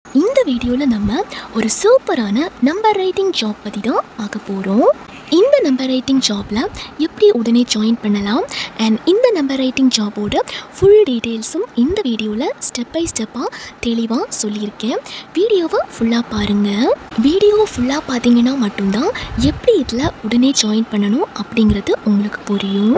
இந்த வீடியோவில் நம்ம ஒரு சூப்பரான நம்பர் ரைட்டிங் ஜாப் பற்றி தான் பார்க்க போகிறோம் இந்த நம்பர் ரைட்டிங் ஜாப்பில் எப்படி உடனே ஜாயின் பண்ணலாம் அண்ட் இந்த நம்பர் ரைட்டிங் ஜாபோட ஃபுல் டீட்டெயில்ஸும் இந்த வீடியோவில் ஸ்டெப் பை ஸ்டெப்பாக தெளிவாக சொல்லியிருக்கேன் வீடியோவை ஃபுல்லாக பாருங்கள் வீடியோவை ஃபுல்லாக பார்த்தீங்கன்னா மட்டும்தான் எப்படி இதில் உடனே ஜாயின் பண்ணணும் அப்படிங்கிறது உங்களுக்கு புரியும்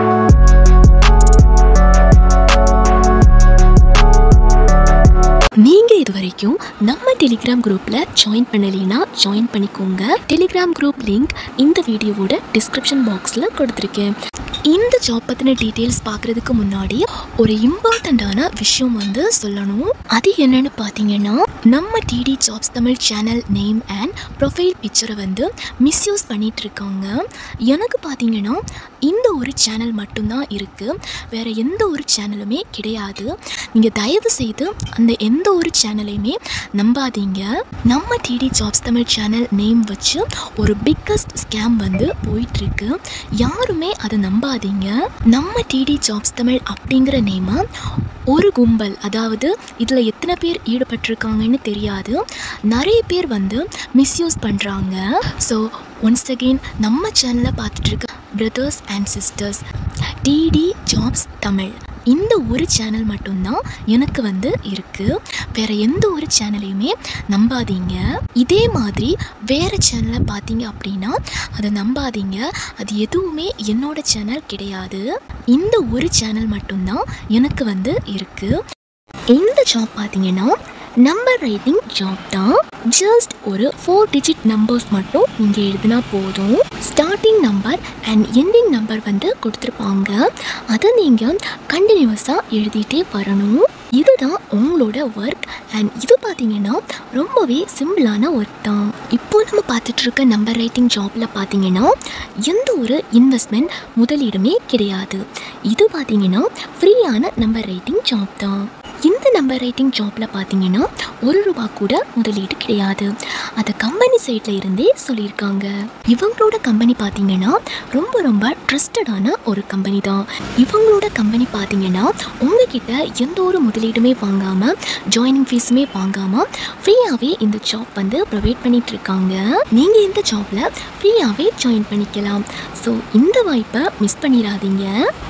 நீங்க இது வரைக்கும் நம்ம டெலிகிராம் குரூப்ல ஜாயின் பண்ணலைன்னா ஜாயின் பண்ணிக்கோங்க டெலிகிராம் குரூப் லிங்க் இந்த வீடியோவோட டிஸ்கிரிப்ஷன் பாக்ஸ்ல கொடுத்துருக்கேன் இந்த ஜாப் பத்தின டீட்டெயில்ஸ் பார்க்கறதுக்கு முன்னாடி ஒரு இம்பார்ட்டண்ட்டான விஷயம் வந்து சொல்லணும் அது என்னன்னு பார்த்தீங்கன்னா நம்ம DD jobs Tamil channel name and profile பிக்சரை வந்து மிஸ்யூஸ் பண்ணிட்டு இருக்காங்க எனக்கு பார்த்தீங்கன்னா இந்த ஒரு சேனல் மட்டும்தான் இருக்குது வேற எந்த ஒரு சேனலுமே கிடையாது நீங்கள் தயவு செய்து அந்த எந்த ஒரு சேனலையுமே நம்பாதீங்க நம்ம DD jobs Tamil channel name வச்சு ஒரு பிக்கஸ்ட் ஸ்கேம் வந்து போயிட்டுருக்கு யாருமே அதை நம்பாதீங்க நம்ம டிடி ஜாப்ஸ் தமிழ் அப்படிங்கிற நேமை ஒரு கும்பல் அதாவது இதில் எத்தனை பேர் ஈடுபட்டிருக்காங்கன்னு தெரியாது நிறைய பேர் வந்து மிஸ்யூஸ் பண்ணுறாங்க ஸோ ஒன்ஸ் அகெயின் நம்ம சேனலை பார்த்துட்டு இருக்க brothers and sisters DD jobs Tamil இந்த ஒரு சேனல் மட்டும்தான் எனக்கு வந்து இருக்குது வேற எந்த ஒரு சேனலையுமே நம்பாதீங்க இதே மாதிரி வேற சேனலை பார்த்தீங்க அப்படின்னா அதை நம்பாதீங்க அது எதுவுமே என்னோட சேனல் கிடையாது இந்த ஒரு சேனல் மட்டும்தான் எனக்கு வந்து இருக்குது இந்த ஜாப் பார்த்தீங்கன்னா நம்பர் ரைட்டிங் ஜாப் தான் ஜஸ்ட் ஒரு ஃபோர் டிஜிட் நம்பர்ஸ் மட்டும் நீங்கள் எழுதினா போதும் starting number and ending number வந்து கொடுத்துருப்பாங்க அதை நீங்கள் கண்டினியூஸாக எழுதிட்டே வரணும் இதுதான் உங்களோட ஒர்க் அண்ட் இது பார்த்தீங்கன்னா ரொம்பவே சிம்பிளான ஒர்க் தான் இப்போ நம்ம பார்த்துட்டு இருக்க நம்பர் ரைட்டிங் ஜாப்பில் பார்த்தீங்கன்னா எந்த ஒரு இன்வெஸ்ட்மெண்ட் முதலீடுமே கிடையாது இது பார்த்தீங்கன்னா ஃப்ரீயான நம்பர் ரைட்டிங் ஜாப் தான் இந்த நம்பர் ரைட்டிங் ஜாப்பில் பார்த்தீங்கன்னா ஒரு ரூபா கூட முதலீடு கிடையாது அதை கம்பெனி சைடில் இருந்தே சொல்லியிருக்காங்க இவங்களோட கம்பெனி பார்த்தீங்கன்னா ரொம்ப ரொம்ப ட்ரஸ்டடான ஒரு கம்பெனி தான் இவங்களோட கம்பெனி பார்த்தீங்கன்னா உங்ககிட்ட எந்த ஒரு முதலீடுமே வாங்காமல் ஜாயினிங் ஃபீஸுமே வாங்காமல் ஃப்ரீயாகவே இந்த ஜாப் வந்து ப்ரொவைட் பண்ணிட்டு இருக்காங்க நீங்கள் இந்த ஜாப்பில் ஃப்ரீயாகவே ஜாயின் பண்ணிக்கலாம் ஸோ இந்த வாய்ப்பை மிஸ் பண்ணிடாதீங்க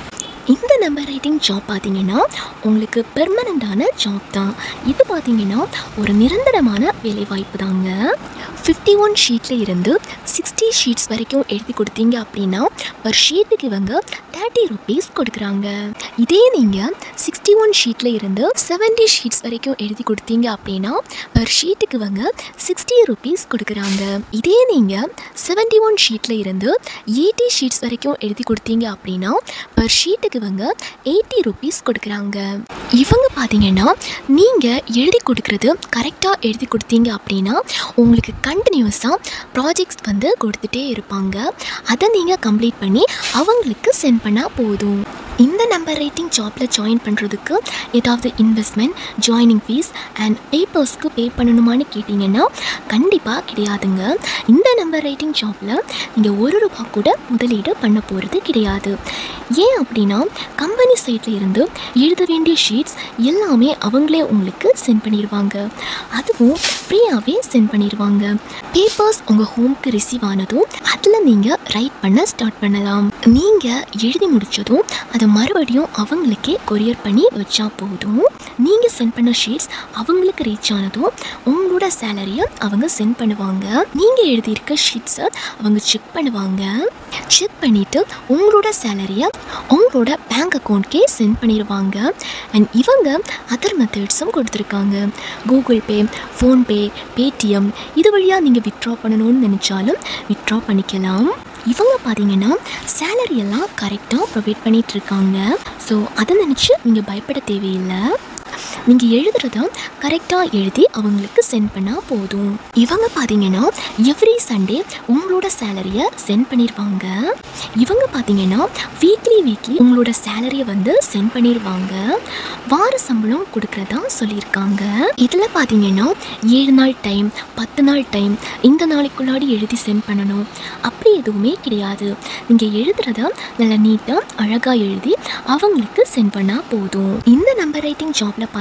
இந்த நம்பர் ரைட்டிங் ஜாப் பார்த்தீங்கன்னா உங்களுக்கு பெர்மனண்ட்டான ஜாப் தான் இது பார்த்தீங்கன்னா ஒரு நிரந்தரமான வேலைவாய்ப்பு தாங்க ஃபிஃப்டி ஒன் ஷீட்டில் இருந்து சிக்ஸ்டி ஷீட்ஸ் வரைக்கும் எழுதி கொடுத்தீங்க அப்படின்னா பர் ஷீட்டுக்கு இவங்க தேர்ட்டி ருபீஸ் கொடுக்குறாங்க இதே நீங்கள் சிக்ஸ்டி ஒன் ஷீட்டில் இருந்து செவன்ட்டி ஷீட்ஸ் வரைக்கும் எழுதி கொடுத்தீங்க அப்படின்னா பர் ஷீட்டுக்கு இவங்க சிக்ஸ்டி ருபீஸ் கொடுக்குறாங்க இதே நீங்கள் செவன்ட்டி ஒன் ஷீட்டில் இருந்து எயிட்டி ஷீட்ஸ் வரைக்கும் எழுதி கொடுத்தீங்க அப்படின்னா பர் ஷீட்டுக்கு இவங்க எயிட்டி ருபீஸ் கொடுக்குறாங்க இவங்க பார்த்தீங்கன்னா நீங்கள் எழுதி கொடுக்குறது கரெக்டாக எழுதி கொடுத்தீங்க அப்படின்னா உங்களுக்கு கண்டினியூஸாக ப்ராஜெக்ட்ஸ் வந்து கொடுத்துட்டே இருப்பாங்க அதை நீங்கள் கம்ப்ளீட் பண்ணி அவங்களுக்கு சென்ட் பண்ணால் போதும் இந்த நம்பர் ரைட்டிங் ஜாப்பில் ஜாயின் பண்ணுறதுக்கு ஏதாவது இன்வெஸ்ட்மெண்ட் ஜாயினிங் ஃபீஸ் அண்ட் பேப்பர்ஸ்க்கு பே பண்ணணுமான்னு கேட்டிங்கன்னா கண்டிப்பாக கிடையாதுங்க இந்த நம்பர் ரைட்டிங் ஜாப்பில் நீங்கள் ஒரு ரூபா கூட முதலீடு பண்ண போகிறது கிடையாது ஏன் அப்படின்னா கம்பெனி சைடில் இருந்து எழுத வேண்டிய ஷீட்ஸ் எல்லாமே அவங்களே உங்களுக்கு சென்ட் பண்ணிடுவாங்க அதுவும் ஃப்ரீயாகவே சென்ட் பண்ணிடுவாங்க பேப்பர்ஸ் உங்கள் ஹோம்க்கு ரிசீவ் ஆனதும் அதில் நீங்கள் ரைட் பண்ண ஸ்டார்ட் பண்ணலாம் நீங்கள் எழுதி முடித்ததும் அதை மறுபடியும் அவங்களுக்கே கொரியர் பண்ணி வச்சா போதும் நீங்கள் சென்ட் பண்ண ஷீட்ஸ் அவங்களுக்கு ரீச் ஆனதும் உங்களோட சேலரியை அவங்க சென்ட் பண்ணுவாங்க நீங்கள் எழுதியிருக்க ஷீட்ஸை அவங்க செக் பண்ணுவாங்க செக் பண்ணிவிட்டு உங்களோட சேலரியை உங்களோட பேங்க் அக்கௌண்ட்கே சென்ட் பண்ணிடுவாங்க அண்ட் இவங்க அதர் மெத்தட்ஸும் கொடுத்துருக்காங்க கூகுள் பே ஃபோன்பே பேடிஎம் இது வழியாக நீங்கள் வித்ட்ரா பண்ணணும்னு நினச்சாலும் வித்ட்ரா பண்ணிக்கலாம் இவங்க பார்த்தீங்கன்னா சேலரி எல்லாம் கரெக்டாக ப்ரொவைட் பண்ணிட்டு இருக்காங்க ஸோ அதை நினச்சி நீங்கள் பயப்பட தேவையில்லை நீங்கள் எழுதுறத கரெக்டாக எழுதி அவங்களுக்கு சென்ட் பண்ணால் போதும் இவங்க பார்த்தீங்கன்னா எவ்ரி சண்டே உங்களோட சேலரியை சென்ட் பண்ணிடுவாங்க இவங்க பார்த்தீங்கன்னா வீக்லி வீக்லி உங்களோட சேலரியை வந்து சென்ட் பண்ணிடுவாங்க வார சம்பளம் கொடுக்குறதா சொல்லியிருக்காங்க இதில் பார்த்தீங்கன்னா ஏழு நாள் டைம் பத்து நாள் டைம் இந்த நாளைக்குள்ளாடி எழுதி சென்ட் பண்ணணும் அப்படி எதுவுமே கிடையாது நீங்கள் எழுதுறத நல்லா நீட்டாக அழகாக எழுதி அவங்களுக்கு சென்ட் பண்ணால் போதும் இந்த நம்பர் ரைட்டிங் ஜாப்ல பார்த்தீங்கன்னா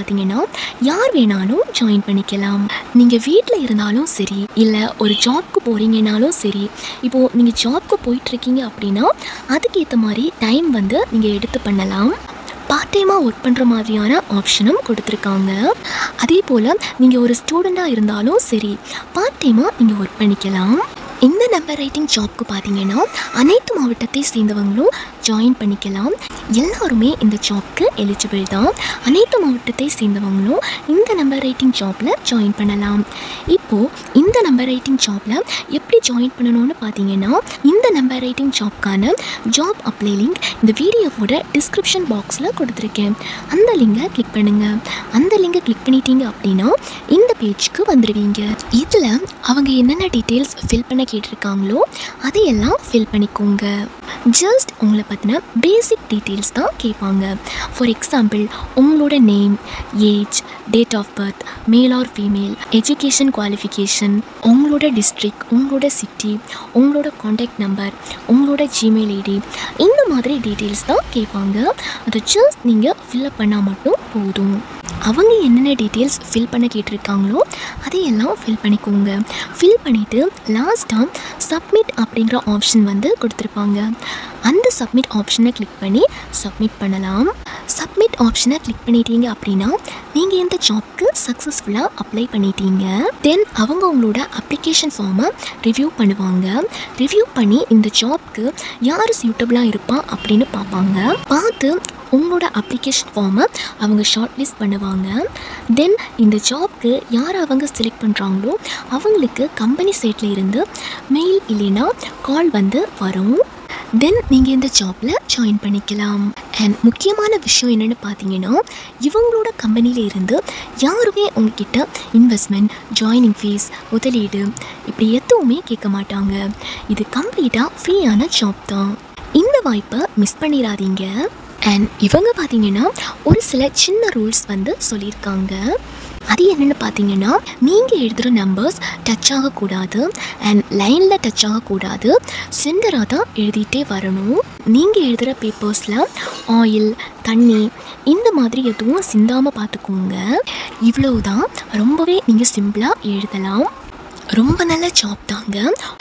பார்த்தீங்கன்னா யார் வேணாலும் ஜாயின் பண்ணிக்கலாம் நீங்கள் வீட்டில் இருந்தாலும் சரி இல்லை ஒரு ஜாப்க்கு போகிறீங்கனாலும் சரி இப்போது நீங்கள் ஜாப்க்கு போயிட்டுருக்கீங்க அப்படின்னா அதுக்கேற்ற மாதிரி டைம் வந்து நீங்கள் எடுத்து பண்ணலாம் பார்ட் டைமாக ஒர்க் பண்ணுற மாதிரியான ஆப்ஷனும் கொடுத்துருக்காங்க அதே போல் நீங்கள் ஒரு ஸ்டூடெண்ட்டாக இருந்தாலும் சரி பார்ட் டைமாக நீங்கள் ஒர்க் பண்ணிக்கலாம் இந்த நம்பர் ரைட்டிங் ஜாப்க்கு பார்த்தீங்கன்னா அனைத்து மாவட்டத்தை சேர்ந்தவங்களும் ஜாயின் பண்ணிக்கலாம் எல்லாருமே இந்த ஜாப்க்கு எலிஜிபிள் தான் அனைத்து மாவட்டத்தை சேர்ந்தவங்களும் இந்த நம்பர் ரைட்டிங் ஜாப்பில் ஜாயின் பண்ணலாம் இப்போது இந்த நம்பர் ரைட்டிங் ஜாப்பில் எப்படி ஜாயின் பண்ணணும்னு பார்த்தீங்கன்னா இந்த நம்பர் ரைட்டிங் ஜாப்க்கான ஜாப் அப்ளை லிங்க் இந்த வீடியோவோட டிஸ்கிரிப்ஷன் பாக்ஸில் கொடுத்துருக்கேன் அந்த லிங்கை கிளிக் பண்ணுங்கள் அந்த லிங்கை கிளிக் பண்ணிட்டீங்க அப்படின்னா இந்த பேஜ்க்கு வந்துடுவீங்க இதில் அவங்க என்னென்ன டீட்டெயில்ஸ் ஃபில் பண்ண கேட்டிருக்காங்களோ அதையெல்லாம் ஃபில் பண்ணிக்கோங்க ஜஸ்ட் உங்களை பற்றின பேசிக் டீட்டெயில்ஸ் தான் கேட்பாங்க ஃபார் எக்ஸாம்பிள் உங்களோட name age date of birth male or female education qualification உங்களோட டிஸ்ட்ரிக்ட் உங்களோட சிட்டி உங்களோட காண்டாக்ட் நம்பர் உங்களோட ஜிமெயில் ஐடி இந்த மாதிரி டீட்டெயில்ஸ் தான் கேட்பாங்க அதை ஜஸ்ட் நீங்கள் ஃபில்அப் பண்ணால் மட்டும் போதும் அவங்க என்னென்ன டீட்டெயில்ஸ் ஃபில் பண்ண கேட்டிருக்காங்களோ அதையெல்லாம் ஃபில் பண்ணிக்கோங்க ஃபில் பண்ணிவிட்டு லாஸ்ட்டாக சப்மிட் அப்படிங்கிற ஆப்ஷன் வந்து கொடுத்துருப்பாங்க அந்த சப்மிட் ஆப்ஷனை கிளிக் பண்ணி சப்மிட் பண்ணலாம் சப்மிட் ஆப்ஷனை கிளிக் பண்ணிட்டீங்க அப்படின்னா நீங்கள் இந்த ஜாப்க்கு சக்ஸஸ்ஃபுல்லாக அப்ளை பண்ணிட்டீங்க தென் அவங்க உங்களோட அப்ளிகேஷன் ஃபார்மை ரிவ்யூ பண்ணுவாங்க ரிவ்யூ பண்ணி இந்த ஜாப்க்கு யார் சூட்டபுளாக இருப்பா அப்படின்னு பார்ப்பாங்க பார்த்து உங்களோட அப்ளிகேஷன் ஃபார்மை அவங்க ஷார்ட் லிஸ்ட் பண்ணுவாங்க தென் இந்த ஜாப்க்கு யார் அவங்க செலக்ட் பண்ணுறாங்களோ அவங்களுக்கு கம்பெனி சைட்டில் இருந்து மெயில் இல்லைன்னா கால் வந்து வரும் தென் நீங்கள் இந்த ஜாப்பில் ஜாயின் பண்ணிக்கலாம் அண்ட் முக்கியமான விஷயம் என்னென்னு பார்த்தீங்கன்னா இவங்களோட கம்பெனியில் இருந்து யாருமே உங்ககிட்ட இன்வெஸ்ட்மெண்ட் ஜாயினிங் ஃபீஸ் முதலீடு இப்படி எதுவுமே கேட்க மாட்டாங்க இது கம்ப்ளீட்டாக ஃப்ரீயான ஜாப் தான் இந்த வாய்ப்பை மிஸ் பண்ணிடாதீங்க அண்ட் இவங்க பார்த்தீங்கன்னா ஒரு சில சின்ன ரூல்ஸ் வந்து சொல்லியிருக்காங்க அது என்னென்னு பார்த்தீங்கன்னா நீங்கள் எழுதுகிற நம்பர்ஸ் டச் ஆகக்கூடாது அண்ட் லைனில் டச் ஆகக்கூடாது சென்டராக தான் எழுதிட்டே வரணும் நீங்கள் எழுதுகிற பேப்பர்ஸில் ஆயில் தண்ணி இந்த மாதிரி எதுவும் சிந்தாமல் பார்த்துக்கோங்க இவ்வளவுதான் ரொம்பவே நீங்கள் சிம்பிளாக எழுதலாம் ரொம்ப நல்ல ஜாப் தாங்க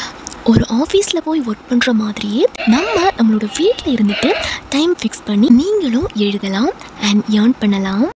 ஒரு ஆஃபீஸில் போய் ஒர்க் பண்ணுற மாதிரியே நம்ம நம்மளோட வீட்டில் இருந்துட்டு டைம் ஃபிக்ஸ் பண்ணி நீங்களும் எழுதலாம் அண்ட் ஏர்ன் பண்ணலாம்